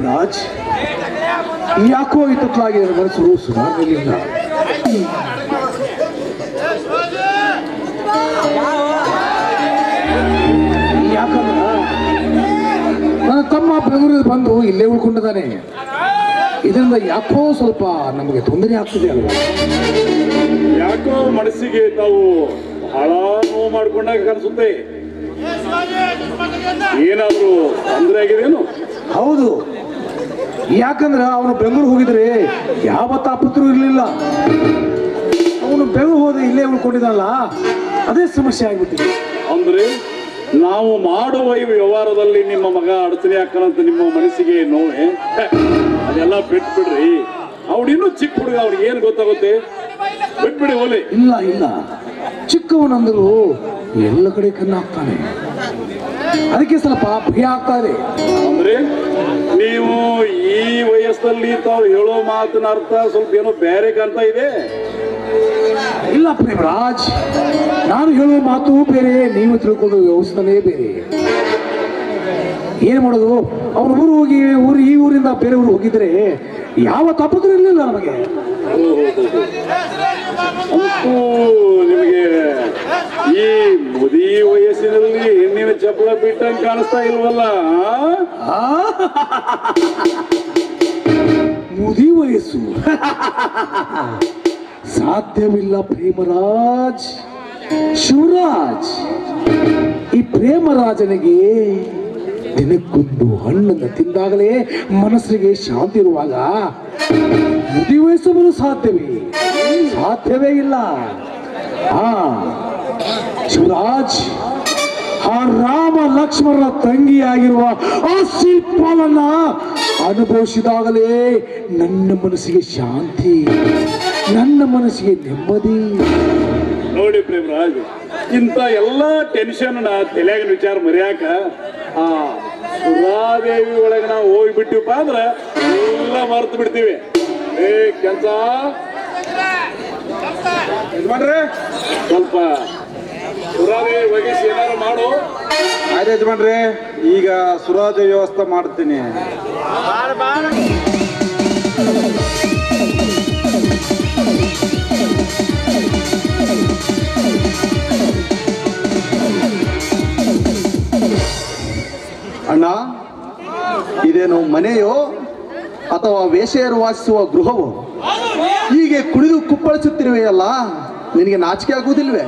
ಪ್ರೇಮರಾಜ್ ಯಾಕೋ ಇತ್ತಲಾಗಿ ನನ್ನ ಮನಸ್ಸು ಸುಧಾರಲಿಲ್ಲ ಯಾಕಂದ್ರ ನನ್ನ ತಮ್ಮ ಬೆಂಗಳೂರಿಗೆ ಬಂದು ಇಲ್ಲೇ ಉಳ್ಕೊಂಡಿದ್ದಾನೆ ಇದರಿಂದ ಯಾಕೋ ಸ್ವಲ್ಪ ನಮಗೆ ತೊಂದರೆ ಆಗ್ತಿದೆ ಅಲ್ವಾ ಯಾಕೋ ಮನಸ್ಸಿಗೆ ತಾವು ಬಹಳ ನೋವು ಮಾಡ್ಕೊಂಡಾಗ ಕಾಣಿಸುತ್ತೆ ಏನಾದ್ರೂ ತೊಂದರೆ ಆಗಿದೇನು ಹೌದು ಯಾಕಂದ್ರ ಅವನು ಬೆಂಗಳೂರು ಹೋಗಿದ್ರೆ ಯಾವ ತಾಪತ್ರೂ ಇರಲಿಲ್ಲ ಅವನು ಬೆಂಗಳೂರು ಹೋದ ಇಲ್ಲೇ ಉಳ್ಕೊಂಡಿದ್ದಲ್ಲ ಅದೇ ಸಮಸ್ಯೆ ಆಗ್ಬಿಟ್ಟಿದೆ ಅಂದ್ರೆ ನಾವು ಮಾಡುವ ಈ ವ್ಯವಹಾರದಲ್ಲಿ ನಿಮ್ಮ ಮಗ ಅಡಚಣೆ ಹಾಕನಂತ ನಿಮ್ಮ ಮನಸ್ಸಿಗೆ ನೋವೆ ಹೆ, ಅದೆಲ್ಲ ಬಿಟ್ಬಿಡ್ರಿ ಅವ್ಡಿನ್ನೂ ಚಿಕ್ಕ ಹುಡುಗ ಅವ್ರಿಗೆ ಏನ್ ಗೊತ್ತಾಗುತ್ತೆ ಬಿಟ್ಬಿಡಿ ಹೋಲಿ ಇಲ್ಲ ಇಲ್ಲ ಚಿಕ್ಕವನಂದ್ರು ಎಲ್ಲ ಕಡೆ ಕಣ್ಣು ಹಾಕ್ತಾನೆ ಅದಕ್ಕೆ ಸ್ವಲ್ಪ ಭಯ ಆಗ್ತಾ ಇದೆ ಅಂದ್ರೆ ನೀವು ಈ ವಯಸ್ಸಲ್ಲಿ ತಾವು ಹೇಳೋ ಮಾತಿನ ಅರ್ಥ ಸ್ವಲ್ಪ ಏನೋ ಬೇರೆ ಕಾಣ್ತಾ ಇದೆ ಇಲ್ಲ ಪ್ರೇಮರಾಜ್ ನಾನು ಹೇಳುವ ಮಾತು ಬೇರೆ ನೀವು ತಿಳ್ಕೊಳ್ಳೋ ವ್ಯವಸ್ಥೆನೇ ಬೇರೆ ಏನ್ ಮಾಡೋದು ಅವ್ರ ಊರು ಹೋಗಿ ಊರು ಈ ಊರಿಂದ ಬೇರೆ ಊರು ಹೋಗಿದ್ರೆ ಯಾವ ತಪ್ಪದ್ರು ಇರಲಿಲ್ಲ ನಮಗೆ ಅಂತೂ ನಿಮಗೆ ಈ ಮುದಿ ವಯಸ್ಸಿನಲ್ಲಿ ಹೆಣ್ಣಿನ ಚಪ್ಪಲ ಬಿಟ್ಟಂಗೆ ಕಾಣಿಸ್ತಾ ಇಲ್ವಲ್ಲ ಆ? ಆ? ಮುದಿ ವಯಸ್ಸು ಸಾಧ್ಯವಿಲ್ಲ ಪ್ರೇಮರಾಜ್ ಶಿವರಾಜ್ ಈ ಪ್ರೇಮರಾಜನಿಗೆ ದಿನಕ್ಕೊಂದು ಹಣ್ಣನ್ನು ತಿಂದಾಗಲೇ ಮನಸ್ಸಿಗೆ ಶಾಂತಿ ಇರುವಾಗ ಮುದಿ ವಯಸ್ಸು ಬರಲು ಸಾಧ್ಯವೇ ಸಾಧ್ಯವೇ ಇಲ್ಲ ಹಾ ಶಿವರಾಜ್ ಆ ರಾಮ ಲಕ್ಷ್ಮಣರ ತಂಗಿಯಾಗಿರುವ ಆ ಶಿಲ್ಪಾಲನ್ನ ಅನುಭವಿಸಿದಾಗಲೇ ನನ್ನ ಮನಸ್ಸಿಗೆ ಶಾಂತಿ ನನ್ನ ಮನಸ್ಸಿಗೆ ನೆಮ್ಮದಿ ನೋಡಿ ಪ್ರೇಮರಾಜ್ ಇಂಥ ಎಲ್ಲ ಟೆನ್ಷನ್ ನ ತಲೆಯಾಗ ವಿಚಾರ ಮರ್ಯಾಕ ಆ ಸುರಾದೇವಿ ಒಳಗೆ ನಾವು ಹೋಗ್ಬಿಟ್ಟಿವಪ್ಪ ಅಂದ್ರ ಎಲ್ಲ ಮರ್ತು ಬಿಡ್ತೀವಿ ಏ ಕೆಲ್ಸ ಯಜಮಾನ್ರೆ ಸ್ವಲ್ಪ ಸುರಾದೇವಿ ಒಗಿಸಿ ಏನಾರು ಮಾಡು ಆಯ್ತು ಯಜಮಾನ್ರೆ ಈಗ ಸುರಾಜ ವ್ಯವಸ್ಥೆ ಮಾಡ್ತೀನಿ ಅಣ್ಣ ಇದೇನು ಮನೆಯೋ ಅಥವಾ ವೇಷೆಯರು ವಾಸಿಸುವ ಗೃಹವೋ ಹೀಗೆ ಕುಡಿದು ಕುಪ್ಪಳಿಸುತ್ತಿರುವೆಯಲ್ಲ ನಿನಗೆ ನಾಚಿಕೆ ಆಗುವುದಿಲ್ವೇ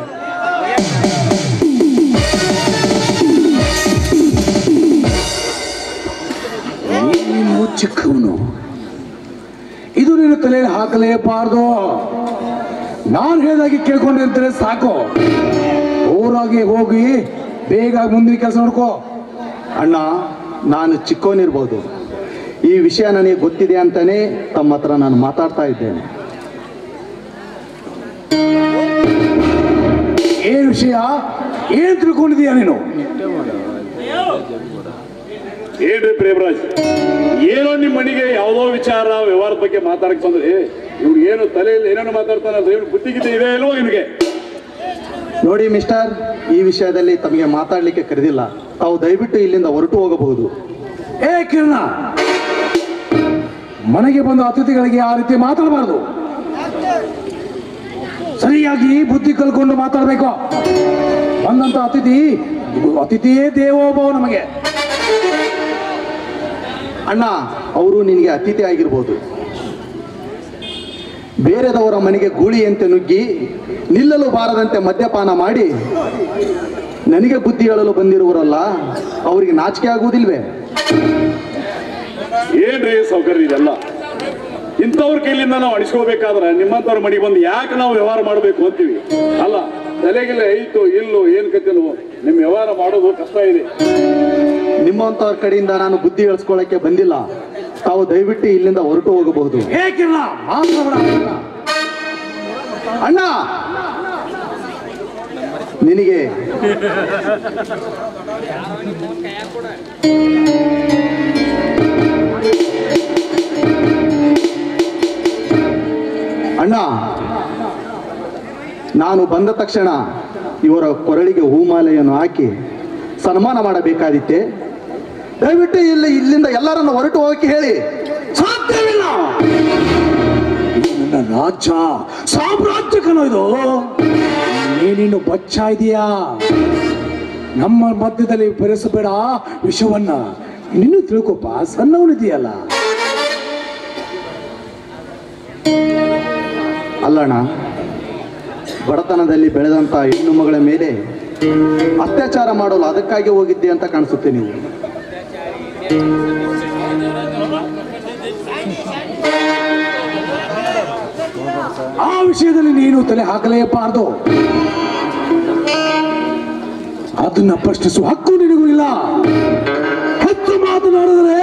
ನೀನು ಚಿಕ್ಕವನು ಇದು ನಿನ್ನ ತಲೆಯಲ್ಲಿ ಹಾಕಲೇಬಾರ್ದು ನಾನು ಹೇಳಿದಾಗೆ ಕೇಳ್ಕೊಂಡಿರ್ತಾರೆ ಸಾಕು ಊರಾಗಿ ಹೋಗಿ ಬೇಗ ಮುಂದಿನ ಕೆಲಸ ನೋಡ್ಕೋ ಅಣ್ಣ ನಾನು ಚಿಕ್ಕವನಿರ್ಬೋದು ಈ ವಿಷಯ ನನಗೆ ಗೊತ್ತಿದೆ ಅಂತಾನೆ ತಮ್ಮ ಹತ್ರ ನಾನು ಮಾತಾಡ್ತಾ ಇದ್ದೇನೆ ಏನ್ ವಿಷಯ ಏನ್ ತಿಳ್ಕೊಂಡಿದೀಯ ನೀನು ಏನ್ರಿ ಪ್ರೇಮರಾಜ್ ಏನೋ ನಿಮ್ಮ ಮನೆಗೆ ಯಾವುದೋ ವಿಚಾರ ವ್ಯವಹಾರದ ಬಗ್ಗೆ ಮಾತಾಡಕ್ ಬಂದ್ರೆ ಇವ್ರು ಏನು ತಲೆಯಲ್ಲಿ ಏನೇನು ಮಾತಾಡ್ತಾನಲ್ಲ ಇವ್ರು ಬುದ್ಧಿಗಿದ್ದೆ ಇದೆ ಇಲ್ವೋ ಇವ್ನಿಗೆ ನೋಡಿ ಮಿಸ್ಟರ್ ಈ ವಿಷಯದಲ್ಲಿ ತಮಗೆ ಮಾತಾಡಲಿಕ್ಕೆ ಕರೆದಿಲ್ಲ ತಾವು ದಯವಿಟ್ಟು ಇಲ್ಲಿಂದ ಹೊರಟು ಹೋಗಬಹುದು ಏ ಕಿರಣ ಮನೆಗೆ ಬಂದ ಅತಿಥಿಗಳಿಗೆ ಆ ರೀತಿ ಮಾತಾಡಬಾರ್ದು ಸರಿಯಾಗಿ ಬುದ್ಧಿ ಕಲ್ಕೊಂಡು ಮಾತಾಡಬೇಕು ಬಂದಂತ ಅತಿಥಿ ಅತಿಥಿಯೇ ದೇವೋಭವ ನಮಗೆ ಅಣ್ಣ ಅವರು ನಿನಗೆ ಅತಿಥಿ ಆಗಿರ್ಬೋದು ಬೇರೆದವರ ಮನೆಗೆ ಗೂಳಿಯಂತೆ ನುಗ್ಗಿ ನಿಲ್ಲಲು ಬಾರದಂತೆ ಮದ್ಯಪಾನ ಮಾಡಿ ನನಗೆ ಬುದ್ಧಿ ಹೇಳಲು ಬಂದಿರುವರಲ್ಲ ಅವರಿಗೆ ನಾಚಿಕೆ ಆಗುವುದಿಲ್ವೇ ಏನ್ರಿ ಸೌಕರ್ಯ ಇದೆಲ್ಲ ಇಂಥವ್ರ ಕೈಲಿಂದ ನಾವು ಅಣಿಸ್ಕೋಬೇಕಾದ್ರೆ ನಿಮ್ಮಂಥವ್ರ ಮನೆಗೆ ಬಂದು ಯಾಕೆ ನಾವು ವ್ಯವಹಾರ ಮಾಡಬೇಕು ಅಂತೀವಿ ಅಲ್ಲ ತಲೆಗೆಲ್ಲ ಐತು ಇಲ್ಲೋ ಏನ್ ಕತೆನೋ ನಿಮ್ ವ್ಯವಹಾರ ಮಾಡೋದು ಕಷ್ಟ ಇದೆ ನಿಮ್ಮಂತವ್ರ ಕಡೆಯಿಂದ ನಾನು ಬುದ್ಧಿ ಹೇಳಿಸ್ಕೊಳ್ಳಕ್ಕೆ ಬಂದಿಲ್ಲ ತಾವು ದಯವಿಟ್ಟು ಇಲ್ಲಿಂದ ಹೊರಟು ಹೋಗಬಹುದು ಏ ಕಿರಣ ಮಾತಾಡಬೇಡ ಅಣ್ಣ ನಿನಗೆ ಅಣ್ಣ ನಾನು ಬಂದ ತಕ್ಷಣ ಇವರ ಕೊರಳಿಗೆ ಹೂಮಾಲೆಯನ್ನು ಹಾಕಿ ಸನ್ಮಾನ ಮಾಡಬೇಕಾದಿತ್ತೆ ದಯವಿಟ್ಟು ಇಲ್ಲಿ ಇಲ್ಲಿಂದ ಎಲ್ಲರನ್ನು ಹೊರಟು ಹೋಗಕ್ಕೆ ಹೇಳಿ ಸಾಧ್ಯವಿಲ್ಲ ಇದು ನನ್ನ ರಾಜ್ಯ ಸಾಮ್ರಾಜ್ಯ ಕಣೋ ಇದು ನೀನಿನ್ನು ಬಚ್ಚ ಇದೆಯಾ ನಮ್ಮ ಮಧ್ಯದಲ್ಲಿ ಬೆರೆಸಬೇಡ ವಿಷವನ್ನ ನೀನು ತಿಳ್ಕೊಪ್ಪ ಸಣ್ಣವನಿದೆಯಲ್ಲ ಅಲ್ಲಣ್ಣ ಬಡತನದಲ್ಲಿ ಬೆಳೆದಂತ ಹೆಣ್ಣು ಮಗಳ ಮೇಲೆ ಅತ್ಯಾಚಾರ ಮಾಡಲು ಅದಕ್ಕಾಗಿ ಹೋಗಿದ್ದೆ ಅಂತ ಕಾಣಿಸುತ್ತೆ ನೀವು ಆ ವಿಷಯದಲ್ಲಿ ನೀನು ತಲೆ ಹಾಕಲೇಬಾರದು ಅದನ್ನ ಪ್ರಶ್ನಿಸುವ ಹಕ್ಕು ನಿನಗೂ ಇಲ್ಲ ಹೆಚ್ಚು ಮಾತನಾಡಿದರೆ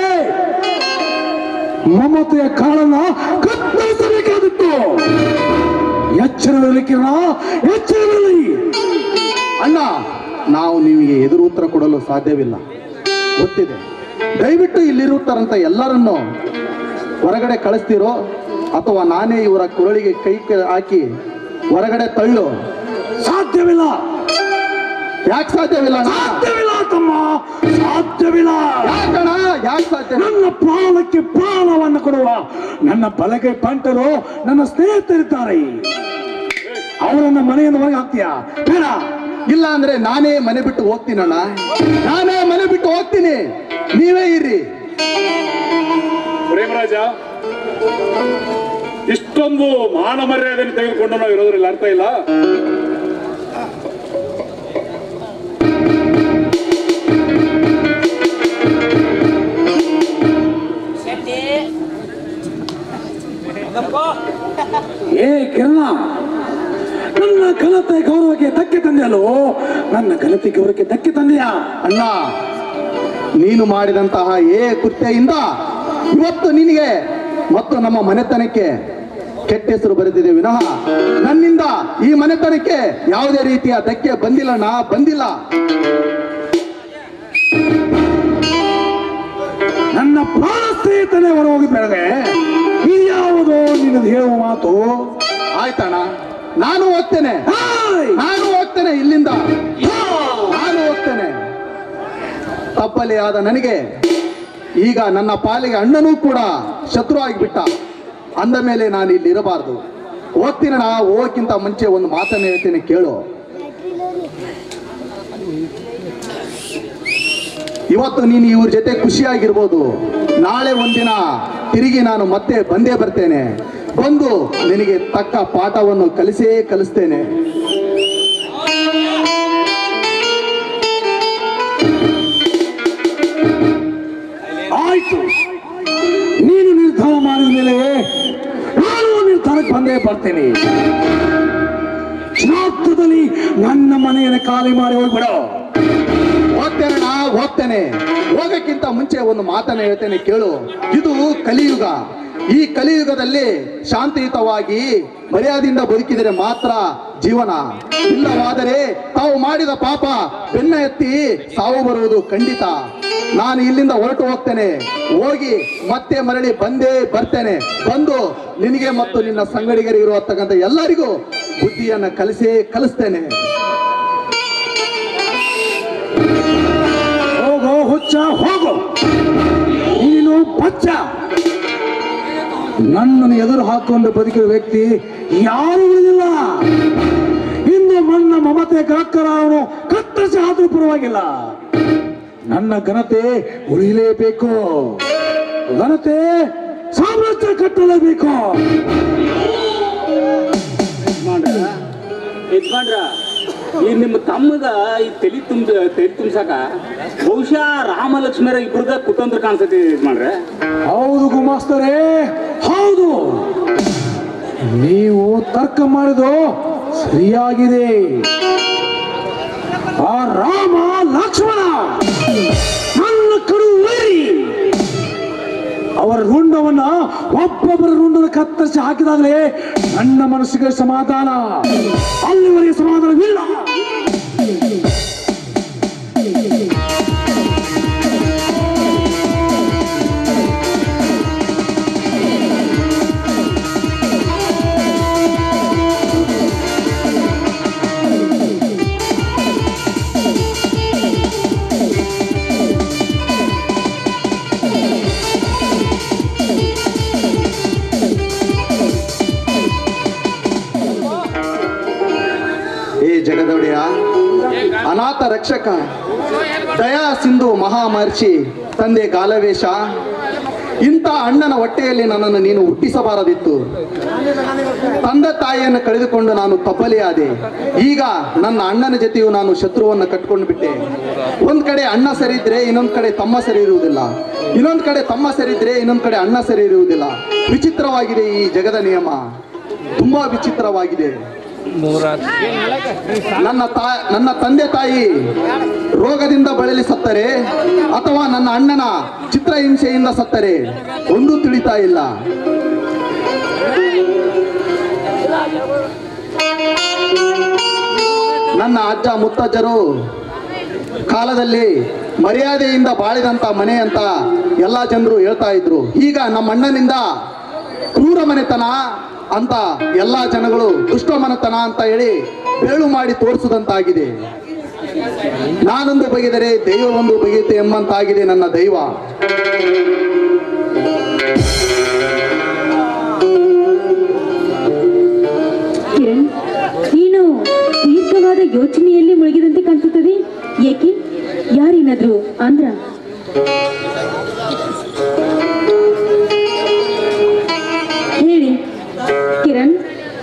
ಮಮತೆಯ ಕಾಳನ್ನ ಕತ್ತರಿಸಬೇಕಾದಿತ್ತು ಎಚ್ಚರವಿರಲಿ ಕಿರಣ ಎಚ್ಚರವಿರಲಿ ಅಣ್ಣ ನಾವು ನಿಮಗೆ ಎದುರು ಉತ್ತರ ಕೊಡಲು ಸಾಧ್ಯವಿಲ್ಲ ಗೊತ್ತಿದೆ ದಯವಿಟ್ಟು ಇಲ್ಲಿರುತ್ತಾರಂತ ಎಲ್ಲರನ್ನು ಹೊರಗಡೆ ಕಳಿಸ್ತಿರೋ ಅಥವಾ ನಾನೇ ಇವರ ಕುರಳಿಗೆ ಕೈ ಕ- ಹಾಕಿ ಹೊರಗಡೆ ತಳ್ಳು ಸಾಧ್ಯವಿಲ್ಲ ಯಾಕೆ ಸಾಧ್ಯವಿಲ್ಲ ಅಣ್ಣ? ಸಾಧ್ಯವಿಲ್ಲ ತಮ್ಮ ಸಾಧ್ಯವಿಲ್ಲ ಯಾಕಣ್ಣ ಯಾಕೆ ಸಾಧ್ಯ ನನ್ನ ಪ್ರಾಣಕ್ಕೆ ಪ್ರಾಣವನ್ನು ಕೊಡುವ ನನ್ನ ಬಲಗೈ ಬಂಟರು ನನ್ನ ಸ್ನೇಹಿತರಿದ್ದಾರೆ ಅವರನ್ನ ಮನೆಯಿಂದ ಹೊರಗೆ ಹಾಕ್ತೀಯಾ ಬೇಡ ಇಲ್ಲ ಅಂದ್ರೆ ನಾನೇ ಮನೆ ಬಿಟ್ಟು ಹೋಗ್ತೀನಣ್ಣ ನಾನೇ ಮನೆ ಬಿಟ್ಟು ಹೋಗ್ತೀನಿ ನೀವೇ ಇರ್ರಿ ಪ್ರೇಮರಾಜ ಇಷ್ಟೊಂದು ಮಾನ ಮರ್ಯಾದೆಯನ್ನು ತೆಗೆದುಕೊಂಡು ನಾವು ಇರೋದ್ರಲ್ಲಿ ಅರ್ಥ ಇಲ್ಲ ಏ ಕಿರಣ ನನ್ನ ಘನತೆ ಗೌರವಕ್ಕೆ ಧಕ್ಕೆ ತಂದೆಯಲ್ಲೋ ನನ್ನ ಘನತೆ ಗೌರವಕ್ಕೆ ಧಕ್ಕೆ ತಂದೆಯಾ ಅಣ್ಣ ನೀನು ಮಾಡಿದಂತಹ ಏ ಕೃತ್ಯದಿಂದ ಇವತ್ತು ನಿನಗೆ ಮತ್ತು ನಮ್ಮ ಮನೆತನಕ್ಕೆ ಕೆಟ್ಟ ಹೆಸರು ಬರೆದಿದೆ ವಿನಃ ನನ್ನಿಂದ ಈ ಮನೆತನಕ್ಕೆ ಯಾವುದೇ ರೀತಿಯ ಧಕ್ಕೆ ಬಂದಿಲ್ಲಣ್ಣ ಬಂದಿಲ್ಲ ನನ್ನ ಪ್ರಾಣ ಸ್ನೇಹಿತನೇ ಹೊರ ಹೋಗಿದ ಬೆಳಗ್ಗೆ ಇದ್ಯಾವುದೋ ನಿನ್ನದು ಹೇಳುವ ಮಾತು ಆಯ್ತಣ್ಣ ನಾನು ಹೋಗ್ತೇನೆ ಹಾಯ್! ನಾನು ಹೋಗ್ತೇನೆ ಇಲ್ಲಿಂದ ನಾನು ಹೋಗ್ತೇನೆ ತಪ್ಪಲಿ ಆದ ನನಗೆ ಈಗ ನನ್ನ ಪಾಲಿಗೆ ಅಣ್ಣನೂ ಕೂಡ ಶತ್ರು ಆಗಿಬಿಟ್ಟ ಅಂದ ಮೇಲೆ ನಾನು ಇಲ್ಲಿ ಇರಬಾರ್ದು ಹೋಗ್ತೀನಣ್ಣ ಹೋಗಕ್ಕಿಂತ ಮುಂಚೆ ಒಂದು ಮಾತನ್ನು ಹೇಳ್ತೀನಿ ಕೇಳು ಇವತ್ತು ನೀನು ಇವ್ರ ಜೊತೆ ಖುಷಿಯಾಗಿರ್ಬೋದು ನಾಳೆ ಒಂದಿನ ತಿರುಗಿ ನಾನು ಮತ್ತೆ ಬಂದೇ ಬರ್ತೇನೆ ಬಂದು ನಿನಗೆ ತಕ್ಕ ಪಾಠವನ್ನು ಕಲಿಸೇ ಕಲಿಸ್ತೇನೆ ಆಯ್ತು ನೀನು ನಿರ್ಧಾರ ಮಾಡಿದ ಮೇಲೆ ನಾನು ನಿರ್ಧಾರಕ್ಕೆ ಬಂದೇ ಬರ್ತೇನೆ ಕ್ಷಣಾರ್ಥದಲ್ಲಿ ನನ್ನ ಮನೆಯನ್ನು ಖಾಲಿ ಮಾಡಿ ಹೋಗ್ಬಿಡು ಹೋಗ್ತೇನೆ ನಾ ಹೋಗ್ತೇನೆ ಹೋಗಕ್ಕಿಂತ ಮುಂಚೆ ಒಂದು ಮಾತನ್ನ ಹೇಳ್ತೇನೆ ಕೇಳು ಇದು ಕಲಿಯುಗ ಈ ಕಲಿಯುಗದಲ್ಲಿ ಶಾಂತಿಯುತವಾಗಿ ಮರ್ಯಾದೆಯಿಂದ ಬದುಕಿದರೆ ಮಾತ್ರ ಜೀವನ ಇಲ್ಲವಾದರೆ ತಾವು ಮಾಡಿದ ಪಾಪ ಬೆನ್ನ ಎತ್ತಿ ಸಾವು ಬರುವುದು ಖಂಡಿತ ನಾನು ಇಲ್ಲಿಂದ ಹೊರಟು ಹೋಗ್ತೇನೆ ಹೋಗಿ ಮತ್ತೆ ಮರಳಿ ಬಂದೇ ಬರ್ತೇನೆ ಬಂದು ನಿನಗೆ ಮತ್ತು ನಿನ್ನ ಸಂಗಡಿಗರಿಗೆ ಇರುವತಕ್ಕಂಥ ಎಲ್ಲರಿಗೂ ಬುದ್ಧಿಯನ್ನ ಕಲಿಸೇ ಕಲಿಸ್ತೇನೆ ಹೋಗೋ ಹುಚ್ಚ ಹೋಗು ನೀನು ಬಚ್ಚ ನನ್ನನ್ನು ಎದುರು ಹಾಕೊಂಡು ಬದುಕಿದ ವ್ಯಕ್ತಿ ಯಾರು ಉಳಿದಿಲ್ಲ ಇನ್ನು ನನ್ನ ಮಮತೆ ಕಾಕರ ಅವನು ಕತ್ತರಿಸಿ ಆದ್ರೂ ಪರವಾಗಿಲ್ಲ ನನ್ನ ಘನತೆ ಉಳಿಯಲೇಬೇಕು ಘನತೆ ಸಾಮ್ರಾಜ್ಯ ಕಟ್ಟಲೇಬೇಕು ಯಜಮಾನ್ರ ಈ ನಿಮ್ಮ ತಮ್ಮಗ ಈ ತಲಿ ತುಂಬ ತಲಿ ತುಂಬ್ಸಾಕ ಬಹುಶಃ ರಾಮ ಲಕ್ಷ್ಮೀರ ಇಬ್ರದ ಕುತಂತ್ರ ಕಾಣಿಸ್ತೈತಿ ಯಜಮಾನ್ರೆ ಹೌದು ಗುಮಾಸ್ತರೇ ಹೌದು ನೀವು ತರ್ಕ ಮಾಡಿದು ಸರಿಯಾಗಿದೆ ಆ ರಾಮ ಲಕ್ಷ್ಮಣ ನನ್ನ ಕಡು ವೈರಿ ಅವರ ರುಂಡವನ್ನ ಒಬ್ಬೊಬ್ಬರ ರುಂಡನ ಕತ್ತರಿಸಿ ಹಾಕಿದಾಗಲೇ ನನ್ನ ಮನಸ್ಸಿಗೆ ಸಮಾಧಾನ ಅಲ್ಲಿವರೆಗೆ ಸಮಾಧಾನವಿಲ್ಲ ರಕ್ಷಕ ದಯಾ ಸಿಂಧು ಮಹಾಮಹರ್ಷಿ ತಂದೆ ಗಾಲವೇಶ ಇಂಥ ಅಣ್ಣನ ಹೊಟ್ಟೆಯಲ್ಲಿ ನನ್ನನ್ನು ನೀನು ಹುಟ್ಟಿಸಬಾರದಿತ್ತು ತಂದೆ ತಾಯಿಯನ್ನು ಕಳೆದುಕೊಂಡು ನಾನು ತಬ್ಬಲಿಯಾದೆ ಈಗ ನನ್ನ ಅಣ್ಣನ ಜೊತೆಯು ನಾನು ಶತ್ರುವನ್ನು ಕಟ್ಕೊಂಡು ಬಿಟ್ಟೆ ಒಂದ್ ಕಡೆ ಅಣ್ಣ ಸರಿದ್ರೆ ಇನ್ನೊಂದ್ ಕಡೆ ತಮ್ಮ ಸರಿ ಇರುವುದಿಲ್ಲ ಇನ್ನೊಂದ್ ಕಡೆ ತಮ್ಮ ಸರಿದ್ರೆ ಇನ್ನೊಂದ್ ಕಡೆ ಅಣ್ಣ ಸರಿ ಇರುವುದಿಲ್ಲ ವಿಚಿತ್ರವಾಗಿದೆ ಈ ಜಗದ ನಿಯಮ ತುಂಬಾ ವಿಚಿತ್ರವಾಗಿದೆ ನನ್ನ ತಾ ನನ್ನ ತಂದೆ ತಾಯಿ ರೋಗದಿಂದ ಬಳಲಿ ಸತ್ತರೆ ಅಥವಾ ನನ್ನ ಅಣ್ಣನ ಚಿತ್ರಹಿಂಸೆಯಿಂದ ಸತ್ತರೆ ಒಂದೂ ತಿಳಿತಾ ಇಲ್ಲ ನನ್ನ ಅಜ್ಜ ಮುತ್ತಜ್ಜರು ಕಾಲದಲ್ಲಿ ಮರ್ಯಾದೆಯಿಂದ ಬಾಳಿದಂತ ಮನೆ ಅಂತ ಎಲ್ಲ ಜನರು ಹೇಳ್ತಾ ಇದ್ರು ಈಗ ನಮ್ಮ ಅಣ್ಣನಿಂದ ಕ್ರೂರ ಮನೆತನ ಅಂತ ಎಲ್ಲ ಜನಗಳು ದುಷ್ಟ ಮನೆತನ ಅಂತ ಹೇಳಿ ಬೇಳು ಮಾಡಿ ತೋರಿಸಿದಂತಾಗಿದೆ ನಾನೊಂದು ಬಗೆದರೆ ದೈವ ಒಂದು ಬಗೆಯುತ್ತೆ ಎಂಬಂತಾಗಿದೆ ನನ್ನ ದೈವ ಕಿರಣ್ ನೀನು ದೀರ್ಘವಾದ ಯೋಚನೆಯಲ್ಲಿ ಮುಳುಗಿದಂತೆ ಕಾಣಿಸುತ್ತದೆ ಏಕೆ ಯಾರೇನಾದ್ರು ಅಂದ್ರ ಹೇಳಿ ಕಿರಣ್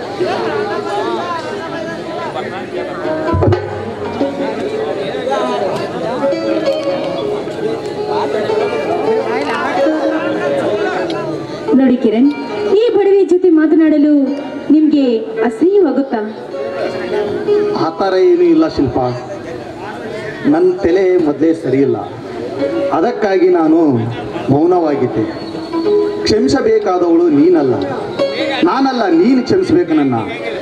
ನೋಡಿ ಕಿರಣ್ ಈ ಬಡವೆ ಜೊತೆ ಮಾತನಾಡಲು ನಿಮ್ಗೆ ಅಸಹ್ಯವಾಗುತ್ತಾ ಆ ಥರ ಏನೂ ಇಲ್ಲ ಶಿಲ್ಪ ನನ್ನ ತಲೆ ಮೊದಲೇ ಸರಿಯಿಲ್ಲ ಅದಕ್ಕಾಗಿ ನಾನು ಮೌನವಾಗಿದ್ದೆ ಕ್ಷಮಿಸಬೇಕಾದವಳು ನೀನಲ್ಲ ನಾನಲ್ಲ ನೀನು ಕ್ಷಮಿಸಬೇಕು ನನ್ನ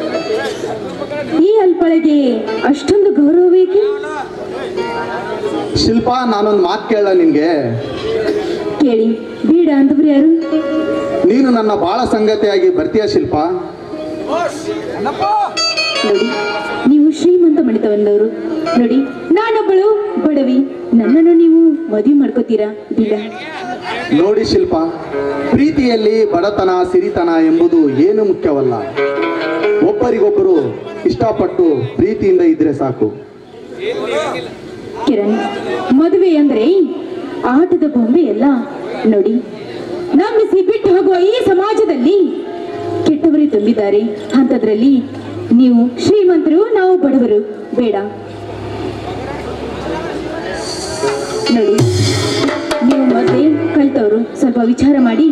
ಈ ಅಲ್ಪಳೆಗೆ ಅಷ್ಟೊಂದು ಗೌರವ ಬೇಕೆ ಶಿಲ್ಪ ನಾನೊಂದು ಮಾತು ಕೇಳ ನಿನಗೆ ಕೇಳಿ ಬೇಡ ಅಂದವ್ರು ಯಾರು ನೀನು ನನ್ನ ಬಾಳ ಸಂಗತಿಯಾಗಿ ಬರ್ತೀಯ ಶಿಲ್ಪ ನೋಡಿ ನೀವು ಶ್ರೀಮಂತ ಮಣಿತವಂದವರು ನೋಡಿ ನಾನೊಬ್ಬಳು ಬಡವಿ ನನ್ನನ್ನು ನೀವು ಮದುವೆ ಮಾಡ್ಕೋತೀರಾ ಬೇಡ ನೋಡಿ ಶಿಲ್ಪ ಪ್ರೀತಿಯಲ್ಲಿ ಬಡತನ ಸಿರಿತನ ಎಂಬುದು ಏನು ಮುಖ್ಯವಲ್ಲ ಒಬ್ಬರಿಗೊಬ್ಬರು ಇಷ್ಟಪಟ್ಟು ಪ್ರೀತಿಯಿಂದ ಇದ್ರೆ ಸಾಕು ಕಿರಣ್ ಮದುವೆ ಅಂದ್ರೆ ಆಟದ ಬೊಂಬೆ ಅಲ್ಲ ನೋಡಿ ನಂಬಿಸಿ ಬಿಟ್ಟು ಹೋಗುವ ಈ ಸಮಾಜದಲ್ಲಿ ಕೆಟ್ಟವರೇ ತುಂಬಿದ್ದಾರೆ ಅಂಥದ್ರಲ್ಲಿ ನೀವು ಶ್ರೀಮಂತರು ನಾವು ಬಡವರು ಬೇಡ ನೋಡಿ ನೀವು ಮೊದಲೇ ಕಲ್ತವರು ಸ್ವಲ್ಪ ವಿಚಾರ ಮಾಡಿ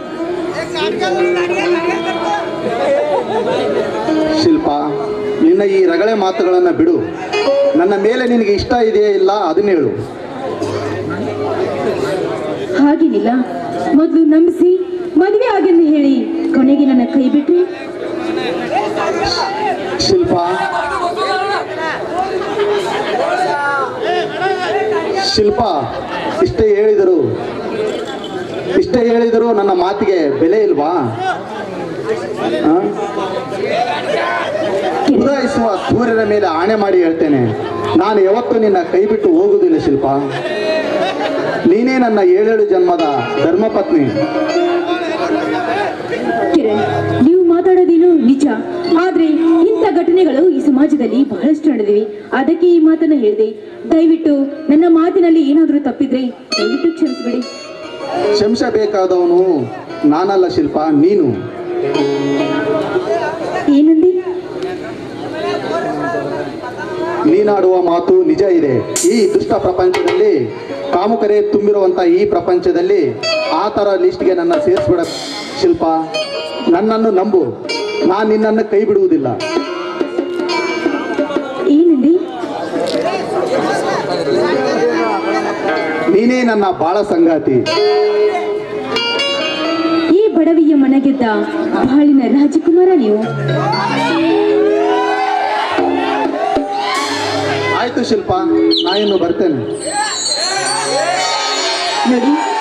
ಶಿಲ್ಪ ನಿನ್ನ ಈ ರಗಳೆ ಮಾತುಗಳನ್ನು ಬಿಡು ನನ್ನ ಮೇಲೆ ನಿನಗೆ ಇಷ್ಟ ಇದೆಯೇ ಇಲ್ಲ ಅದನ್ನ ಹೇಳು ಹಾಗೇನಿಲ್ಲ ಮೊದಲು ನಂಬಿಸಿ ಮದುವೆ ಆಗೆಂದು ಹೇಳಿ ಕೊನೆಗೆ ನನ್ನ ಕೈ ಬಿಟ್ರಿ ಶಿಲ್ಪ ಶಿಲ್ಪ ಇಷ್ಟೇ ಹೇಳಿದರು ಇಷ್ಟೇ ಹೇಳಿದರು ನನ್ನ ಮಾತಿಗೆ ಬೆಲೆ ಇಲ್ವಾ ಆ? ಉದಾಯಿಸುವ ಸೂರ್ಯನ ಮೇಲೆ ಆಣೆ ಮಾಡಿ ಹೇಳ್ತೇನೆ ನಾನು ಯಾವತ್ತೂ ನಿನ್ನ ಕೈ ಬಿಟ್ಟು ಹೋಗುವುದಿಲ್ಲ ಶಿಲ್ಪ ನೀನೇ ನನ್ನ ಏಳೇಳು ಜನ್ಮದ ಧರ್ಮಪತ್ನಿ ಕಿರಣ್ ನೀವು ಮಾತಾಡೋದೇನು ನಿಜ ಆದ್ರೆ ಇಂಥ ಘಟನೆಗಳು ಈ ಸಮಾಜದಲ್ಲಿ ಬಹಳಷ್ಟು ನಡೆದಿವೆ ಅದಕ್ಕೆ ಈ ಮಾತನ್ನ ಹೇಳಿದೆ ದಯವಿಟ್ಟು ನನ್ನ ಮಾತಿನಲ್ಲಿ ಏನಾದರೂ ತಪ್ಪಿದ್ರೆ ದಯವಿಟ್ಟು ಕ್ಷಮಿಸಬೇಡಿ ಕ್ಷಮಿಸಬೇಕಾದವನು ನಾನಲ್ಲ ಶಿಲ್ಪ ನೀನು ಏನಂದಿ ನೀನಾಡುವ ಮಾತು ನಿಜ ಇದೆ ಈ ದುಷ್ಟ ಪ್ರಪಂಚದಲ್ಲಿ ಕಾಮುಕರೇ ತುಂಬಿರುವಂತ ಈ ಪ್ರಪಂಚದಲ್ಲಿ ಆ ಥರ ಲಿಸ್ಟ್ಗೆ ನನ್ನ ಸೇರಿಸ್ಬಿಡ ಶಿಲ್ಪ ನನ್ನನ್ನು ನಂಬು ನಾನು ನಿನ್ನನ್ನು ಕೈ ಬಿಡುವುದಿಲ್ಲ ಏನಂದಿ ನೀನೇ ನನ್ನ ಬಾಳ ಸಂಗಾತಿ ಈ ಬಡವಿಯ ಮನಗೆದ್ದ ಬಾಳಿನ ರಾಜಕುಮಾರ ನೀವು ಆಯ್ತು ಶಿಲ್ಪ ನಾ ಇನ್ನು ಬರ್ತೇನೆ ನೋಡಿ